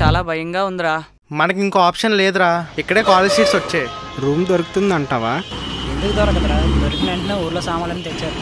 చాలా భయంగా ఉందిరా మనకి ఇంకో ఆప్షన్ లేదురా ఇక్కడే కాలేజ్ సీట్స్ వచ్చాయి రూమ్ దొరుకుతుంది అంటావా ఎందుకు దొరకదురా దొరికిన వెంటనే ఊర్లో సామాన్లు తెచ్చారు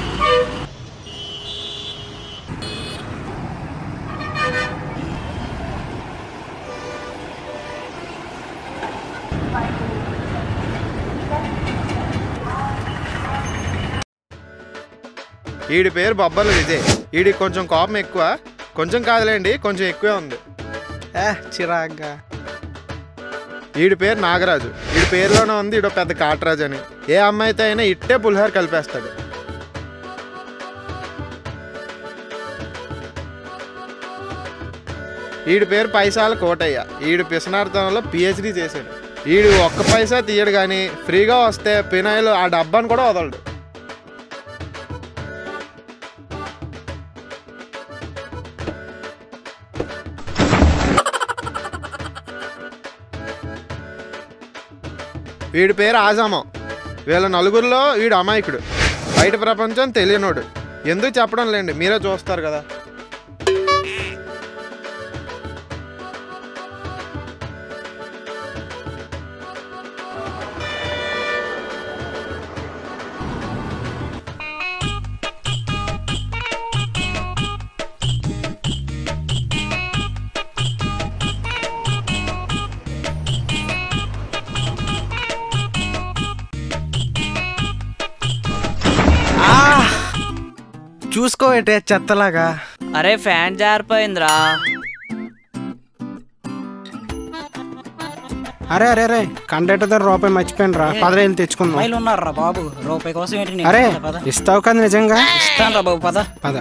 వీడి పేరు బొబ్బలు ఇదే వీడికి కొంచెం కోపం ఎక్కువ కొంచెం కాదులేండి కొంచెం ఎక్కువే ఉంది ఏ చిరాగ్గా వీడి పేరు నాగరాజు వీడి పేరులోనే ఉంది ఈడో పెద్ద కాటరాజు అని ఏ అమ్మాయితో అయినా ఇట్టే పులిహోర కలిపేస్తాడు వీడి పేరు పైసాల కోటయ్య వీడు పిసనార్థంలో పిహెచ్డి చేశాడు వీడు ఒక్క పైసా తీయడు కానీ ఫ్రీగా వస్తే పినాయిలు ఆ డబ్బాను కూడా వదలడు వీడి పేరు ఆజామం వీళ్ళ నలుగురిలో వీడు అమాయకుడు బయట ప్రపంచం తెలియనోడు ఎందుకు చెప్పడం లేండి మీరే చూస్తారు కదా చూసుకోవేటే చెత్తలాగా అరే ఫ్యాన్ జారిపోయిందిరా అరే అరే అరే కండక్టర్ దగ్గర రూపాయి మర్చిపోయిన రా పదవేలు తెచ్చుకుందాం అమ్మాయిలు ఉన్నారా బాబు రూపాయి కోసం ఏంటి నీకు? అరే పద ఇస్తావు కదా నిజంగా ఇస్తాను రా బాబు పద పద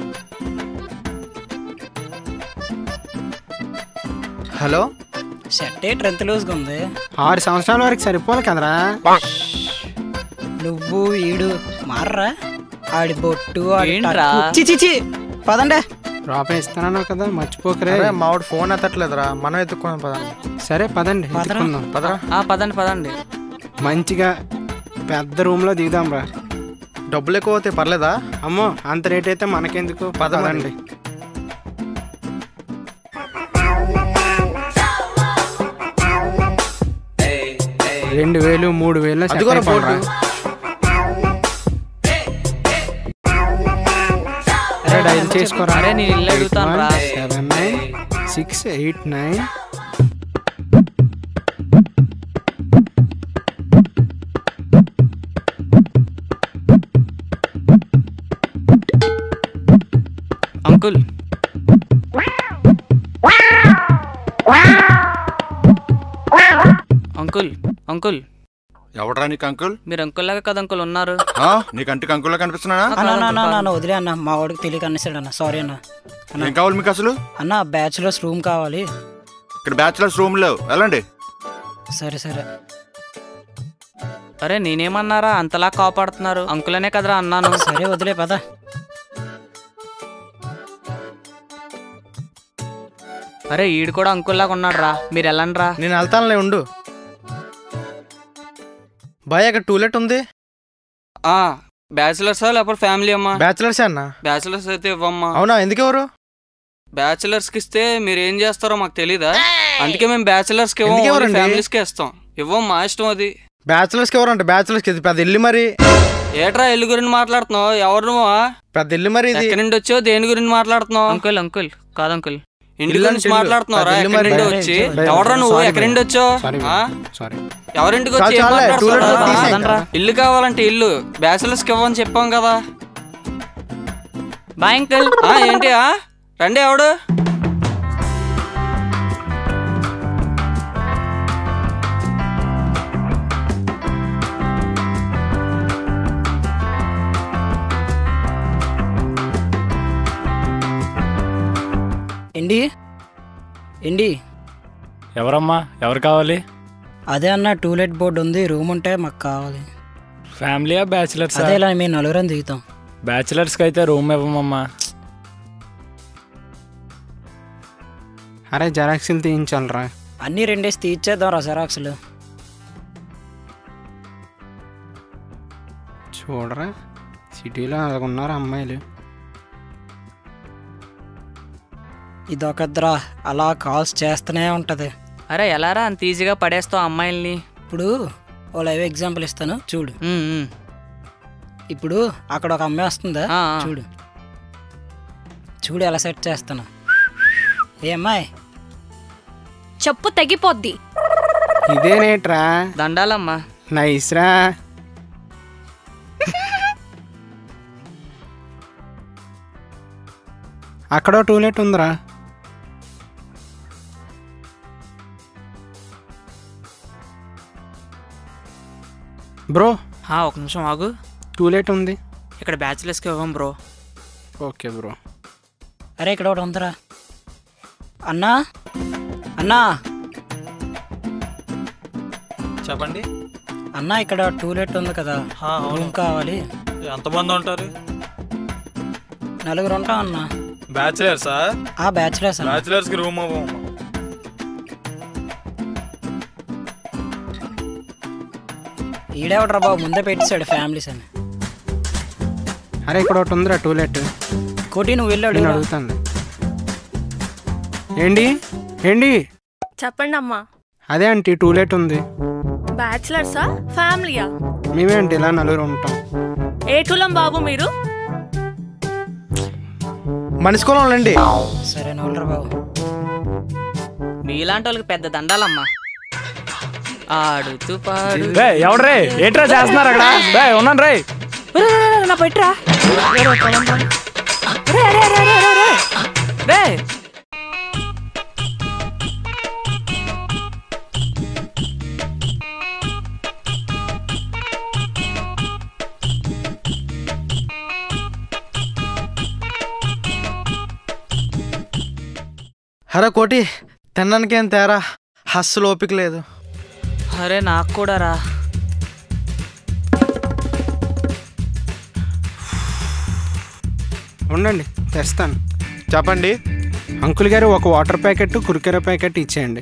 హలో షర్ట్ ఏంటి ఎంత లూజ్గా ఉంది ఆరు సంవత్సరాల వరకు సరిపోదు కదరా నువ్వు ఈడు మారరా ఆడి బొట్టు ఆడి ఏంట్రా? టక్కు. చి చి చి పదండే రూపాయి ఇస్తున్నాను కదా మర్చిపోకరే అరే మావాడు ఫోన్ ఎత్తట్లేదురా మనం ఎత్తుకున్నాం పదండి సరే పదండి పదరా. ఎత్తుకుందాం పదరా ఆ పదండి పదండి మంచిగా పెద్ద రూమ్ లో దిగుదాం రా డబ్బులు ఎక్కువ అవుతాయి పర్లేదా అమ్మో అంత రేట్ అయితే మనకెందుకు పద మరి. పదండి రెండు వేలు మూడు వేలు set అదిగోరా అయిపోవాలి రా. అరే డైల్ చేసుకోరా అరే నేను ఇల్లు అడుగుతాను రా seven nine six eight nine uncle uncle uncle ఎవడరా నీకు అంకుల్ మీరు అంకుల్ లాగా కదా అంకుల్ ఉన్నారు ఆ? నీ కంటికి అంకుల్లా కనిపిస్తున్నానా అన్న అన్న, అన్న అన్న, అన్న వదిలే అన్న మా వాడికి తెలియక అన్నేసాడు అన్న సారీ అన్న ఏం కావాలి మీకు అసలు అన్న బ్యాచులర్స్ రూమ్ కావాలి ఇక్కడ బ్యాచులర్స్ రూమ్ లేవు వెళ్ళండి సరే సరే అరే నేనేమన్నారా అంతలా కాపాడుతున్నారు అంకుల్ అనే కదరా అన్నాను సరే వదిలే పద అరే ఈడు కూడా అంకుల్ లాగా ఉన్నాడు రా మీరు వెళ్ళండి రా నేను వెళ్తానులే ఉండు బాయ్ అక్కడ టూలెట్ ఉంది బ్యాచిలర్సా లేకపోతే ఫ్యామిలీ అమ్మా బ్యాచిలర్స్ అన్న బ్యాచిలర్స్ అయితే ఇవ్వమ్మా అవునా ఎందుకెవరు బ్యాచిలర్స్ కి ఇస్తే మీరు ఏం చేస్తారో మాకు తెలీదా అందుకే మేము బ్యాచిలర్స్ కి ఇవ్వం ఎందుకు ఇవ్వరండి? ఫ్యామిలీస్ కి ఇస్తాం ఇవ్వమ్మా ఇష్టం అది బ్యాచిలర్స్ కి ఎవరు అంటే బ్యాచిలర్స్ కి ఇది పెద్ద ఇల్లు మరి ఏట్రా ఇల్లు గురించి మాట్లాడుతున్నావు ఎవరు నువ్వు పెద్ద ఇల్లు మరి ఇది ఎక్కడి నుండి వచ్చావు దేని గురించి మాట్లాడుతున్నావు అంకుల్ అంకుల్ కాదు అంకుల్ ఇంటి ఇల్లు గురించి అంటే ఇల్లు. మాట్లాడుతున్నావురా అది ఇల్లు ఎక్కడి నుండి మరి. వచ్చి భయ- ఎవరా నువ్వు సారీ ఎక్కడి భయ. నుండి వచ్చావు సారీ ఆ? సారీ ఎవరింటికి వచ్చి ఏం చాలు, చాలే, మాట్లాడుతున్నావురా? టూలెట్ లో తీసేయ్ పదండ్రా. ఇల్లు కావాలంటే ఇల్లు బ్యాచిలర్స్ కి ఇవ్వని చెప్పాం కదా బాయ్ అంకుల్ ఆ ఏంటి ఆ రండి ఎవడు ఏంటి ఏంటి ఎవరమ్మా ఎవరు కావాలి అదే అన్న టూలెట్ బోర్డు ఉంది రూమ్ ఉంటే మాకు కావాలి ఫ్యామిలీయా బ్యాచిలర్స్ అదే ఇలా మేము నలుగురం దిగుతాం బ్యాచిలర్స్కి అయితే రూమ్ ఇవ్వమమ్మా అరే జెరాక్స్లు తీయించాలరా అన్నీ రెండేసి తీర్చేద్దాం రా జెరాక్స్లు చూడరా సిటీలో అలాగ ఉన్నారు అమ్మాయిలు ఇదొకద్రా అలా కాల్స్ చేస్తూనే ఉంటది అరే ఎలారా అంత ఈజీగా పడేస్తావు అమ్మాయిల్ని ఇప్పుడు ఓ లైవ్ ఎగ్జాంపుల్ ఇస్తాను చూడు ఉమ్, ఉమ్. ఇప్పుడు అక్కడ ఒక అమ్మాయి వస్తుందా ఆ, ఆ. చూడు చూడు ఎలా సెట్ చేస్తాను ఏ అమ్మాయి చెప్పు తెగిపోద్ది ఇదేనేట్రా దండాలమ్మా నైస్ రా అక్కడ టూలెట్ ఉందిరా బ్రో ఆ, ఒక నిమిషం ఆగు టూలెట్ ఉంది ఇక్కడ బ్యాచిలర్స్కి ఇవ్వం బ్రో ఓకే బ్రో అరే ఇక్కడ ఒకటి ఉందిరా అన్నా అన్నా చెప్పండి అన్నా ఇక్కడ టూలెట్ ఉంది కదా ఆ, అవును రూమ్ కావాలి ఎంతమంది ఉంటారు నలుగురు ఉంటాం అన్నా బ్యాచిలర్సా ఆ బ్యాచులర్స్ అన్న బ్యాచిలర్స్ కి రూమ్ అవ్వం ఈడేవడరా బాబు ముందే పెట్టేశాడు ఫ్యామిలీస్ అని అరే ఇక్కడ ఒకటి ఉందిరా టూలెట్ కోటి నువ్వు వెళ్ళాడు నేను అడుగుతాను ఏంటి ఏంటి చెప్పండి అమ్మా అదే ఆంటీ టూలెట్ ఉంది బ్యాచిలర్సా ఫ్యామిలీయా మేమే అంటే ఇలా నలుగురు ఉంటాం ఏ కులం బాబు మీరు మనిషి కులం అండి సరే నవ్వులరా బాబు మీలాంటి వాళ్ళకి పెద్ద దండాలమ్మా ఆడుతూ పాడు రే ఎవడ్రే ఏంట్రా చేస్తున్నారు అక్కడ రే ఉన్నాను రే నా పెట్టరా రే హరా కోటి తినడానికి ఏం తేరా అస్సలు ఓపిక లేదు అరే నాకు కూడా రా ఉండండి తెస్తాను చెప్పండి అంకుల్ గారు ఒక వాటర్ ప్యాకెట్ కురికెర ప్యాకెట్ ఇచ్చేయండి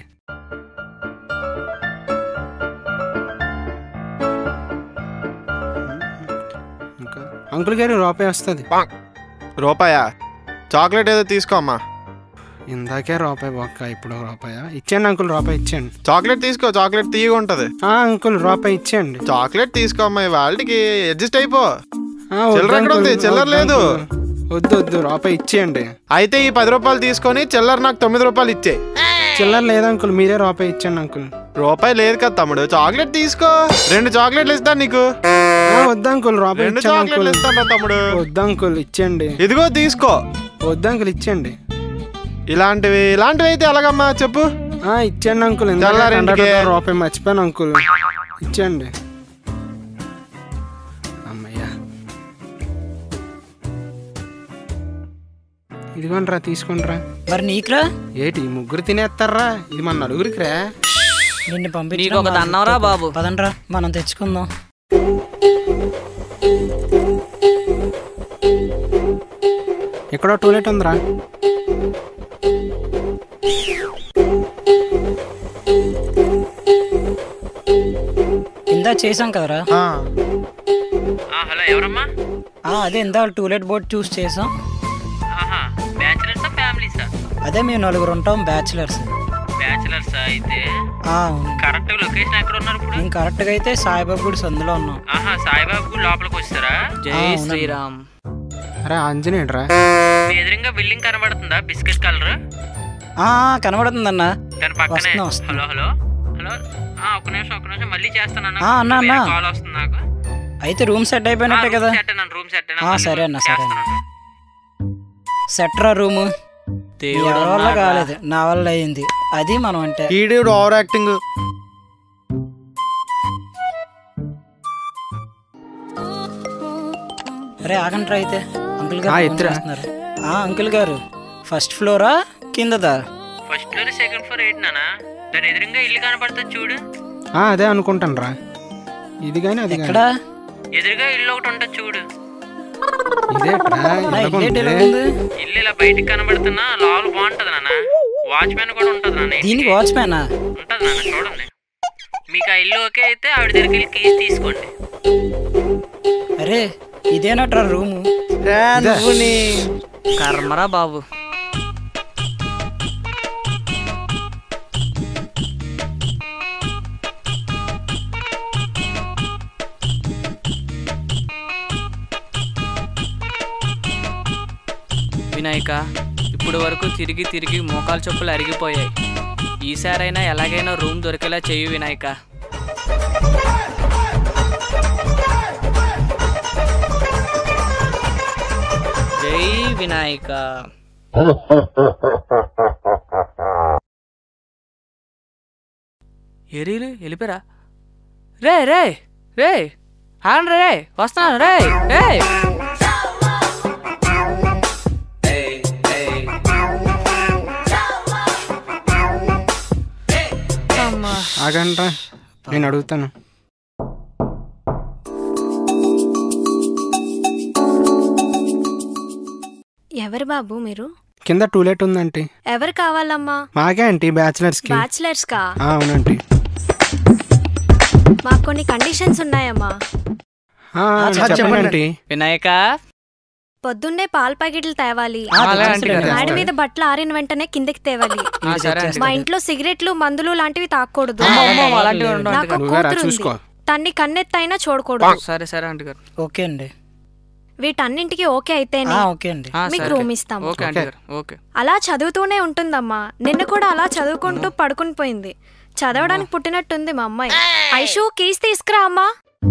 ఇంకా అంకుల్ గారు రూపాయి వస్తుంది రూపాయా చాక్లెట్ ఏదో తీసుకో అమ్మా ఇందాకే రూపాయి బొక్క ఇప్పుడు రూపాయా ఇచ్చేయండి అంకుల్ రూపాయి ఇచ్చేయండి చాక్లెట్ తీసుకో చాక్లెట్ తీయగా ఉంటది ఆ, అంకుల్ రూపాయి ఇచ్చేయండి చాక్లెట్ తీసుకో అమ్మా వాళ్ళకి అడ్జస్ట్ అయిపో ఆ, వద్దు చిల్లర ఎక్కడ ఉంది? అంకుల్, చిల్లర వద్దు లేదు. అంకుల్. వద్దు వద్దు రూపాయి ఇచ్చేయండి అయితే ఈ పది రూపాయలు తీసుకొని చిల్లర నాకు తొమ్మిది రూపాయలు ఇచ్చే చిల్లర లేదు అంకుల్ మీరే రూపాయి ఇచ్చేయండి అంకుల్ రూపాయి లేదు కదా తమ్ముడు చాక్లెట్ తీసుకో రెండు చాక్లెట్లు ఇస్తాను నీకు ఆ, వద్దు అంకుల్ రూపాయి రెండు ఇచ్చాను చాక్లెట్లు అంకుల్ ఇస్తాను రా తమ్ముడు వద్దు అంకుల్ ఇచ్చేయండి ఇదిగో తీసుకో వద్దు అంకుల్ ఇచ్చేయండి ఇలాంటివి ఇలాంటివి అయితే ఎలాగమ్మా చెప్పు ఆ, ఇచ్చేయండి అంకుల్ ఇందాక తెల్లారింటికి. కండక్టర్ రూపాయి మర్చిపోయాను అంకుల్ ఇచ్చేయండి అమ్మయ్యా ఇదిగోండి రా తీసుకుంట్రా మరి నీకురా ఏటి ఈ ముగ్గురు తినేస్తారా ఇది మన నలుగురికి రా నిన్ను పంపించి నీకు ఒక దన్నవరా బాబు పదండ్రా మనం తెచ్చుకుందాం ఇక్కడ టూలెట్ ఉందిరా ఇందా చేసాం కదరా ఆ, హలో ఎవరమ్మా ఆ, అదే ఇందా టూలెట్ బోర్డ్ చూస్ చేసాం బ్యాచిలర్సా ఫ్యామిలీసా అదే మేము నలుగురు ఉంటాం బ్యాచులర్స్ బ్యాచిలర్సా అయితే కరెక్ట్ లొకేషన్ ఎక్కడ ఉన్నారు ఇప్పుడు మేము కరెక్ట్గా అయితే సాయిబాబా గుడి సందులో ఉన్నాం ఆహా సాయిబాబు లోపలికి వస్తారా జై ఆ, అవునండి. శ్రీరామ్ అరే ఆంజనేయుడు రా మీ ఎదురుగా బిల్డింగ్ కనబడుతుందా బిస్కెట్ కలర్ ఆ, ఆ, కనబడుతుందన్నా దాని పక్కనే వస్తున్నా, వస్తున్నా. హలో హలో హలో ఆ, ఒక్క నిమిషం ఒక్క నిమిషం మళ్ళీ చేస్తాను ఆ, అన్నా, అన్నా. కాల్ వస్తుంది నాకు అయితే రూమ్ సెట్ అయిపోయినట్టే కదా సెట్ రూమ్ సెట్ ఆ, సరే అన్న, సరే అన్న. సెట్రా రూము దేవుడు ఎవరి వల్ల ఉన్నాడా? కాలేదు నా వల్ల అయింది అది మనం అంటే ఈడు ఓవర్ యాక్టింగ్ అరే ఆగంట్రా అయితే అంకుల్ ఆ, గారు ఫోన్ ఎత్తురా. చేస్తున్నారు. ఆ అంకుల్ గారు ఫస్ట్ ఫ్లోరా కిందదా ఫస్ట్ ఫ్లోర్ సెకండ్ ఫ్లోర్ ఏంటి నానా దాని ఎదురుగా ఇల్లు కనబడుతుంది చూడు ఆ, అదే అనుకుంటాను రా ఇది కానీ అది ఎక్కడ కానీ ఎదురుగా ఇల్లు ఒకటి ఉంటుంది చూడు ఇదేట్రా నా ఇలాగుంది. ఇల్లేటి ఎలా ఉంది? ఇల్లు ఇలా బయటికి కనబడుతున్నా లోపల బాగుంటది నాన్న వాచ్మెన్ కూడా ఉంటది నాన్న దీనికి వాచ్మ్యానా ఉంటది నాన్న చూడండి మీకు ఆ ఇల్లు ఓకే అయితే ఆవిడ దగ్గరికి వెళ్ళి కీస్ తీసుకోండి అరే ఇదేనట్రా రూము నువ్వు నీ కర్మరా బాబు వినాయక ఇప్పుడు వరకు తిరిగి తిరిగి మోకాలు చొప్పులు అరిగిపోయాయి ఈసారైనా ఎలాగైనా రూమ్ దొరికేలా చెయ్యి వినాయక జై వినాయక ఎరీలు వెళ్ళిపోరా రే రే రే ఆగండి రే వస్తున్నాను రే రే అమ్మా ఆగండ్రా నేను అడుగుతాను ఎవరు బాబు మీరు కింద టూలెట్ ఉందంటీ ఎవరు కావాలమ్మా మాకే ఆంటీ బ్యాచిలర్స్ కి బ్యాచిలర్స్ కా ఆ, అవునంటీ మాకు కొన్ని కండిషన్స్ ఉన్నాయమ్మా ఆ, చెప్పండి ఆంటీ వినాయక పొద్దున్నే పాల ప్యాకెట్లు తేవాలి అలాగే ఆంటీ గారు. మేడ మీద బట్టలు ఆరిన వెంటనే కిందకి తేవాలి ఆ, సరే ఆంటీ మా గారు. ఇంట్లో సిగరెట్లు మందులు లాంటివి తాకూడదు అమ్మో, అమ్మో, అలాంటివి ఉండవు ఆంటీ నాకు గారు. నువ్వేరా కూతురు చూసుకో ఉంది తన్ని కన్నెత్తైనా చూడకూడదు సరే సరే ఆంటీ గారు ఓకే అండి వీటన్నింటికి ఓకే అయితేనే ఆ, ఓకే అండి ఆ, మీకు సరే. రూమ్ ఇస్తాం ఓకే ఆంటీ గారు ఓకే అలా చదువుతూనే ఉంటుందమ్మా నిన్న కూడా అలా చదువుకుంటూ పడుకుని పోయింది చదవడానికి పుట్టినట్టుంది మా అమ్మాయి ఐషు కీస్ తీసుకురా అమ్మా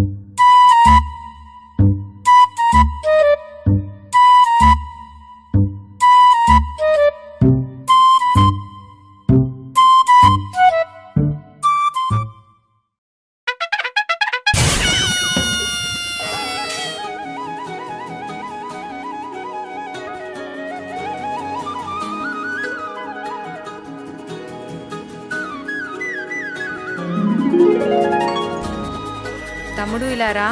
తమ్ముడు ఇలారా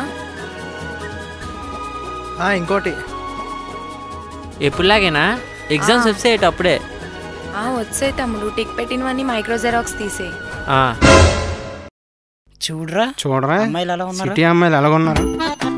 ఆ, ఇంకోటి ఎప్పుడులాగేనా ఎగ్జామ్స్ వెబ్సైట్ అప్పుడే ఆ వచ్చాయి తమ్ముడు టిక్ పెట్టినవన్నీ మైక్రో జెరాక్స్ తీసేయి చూడరా చూడరా అమ్మాయిలు ఎలా ఉన్నారు సిటీ అమ్మాయిలు ఎలాగున్నారు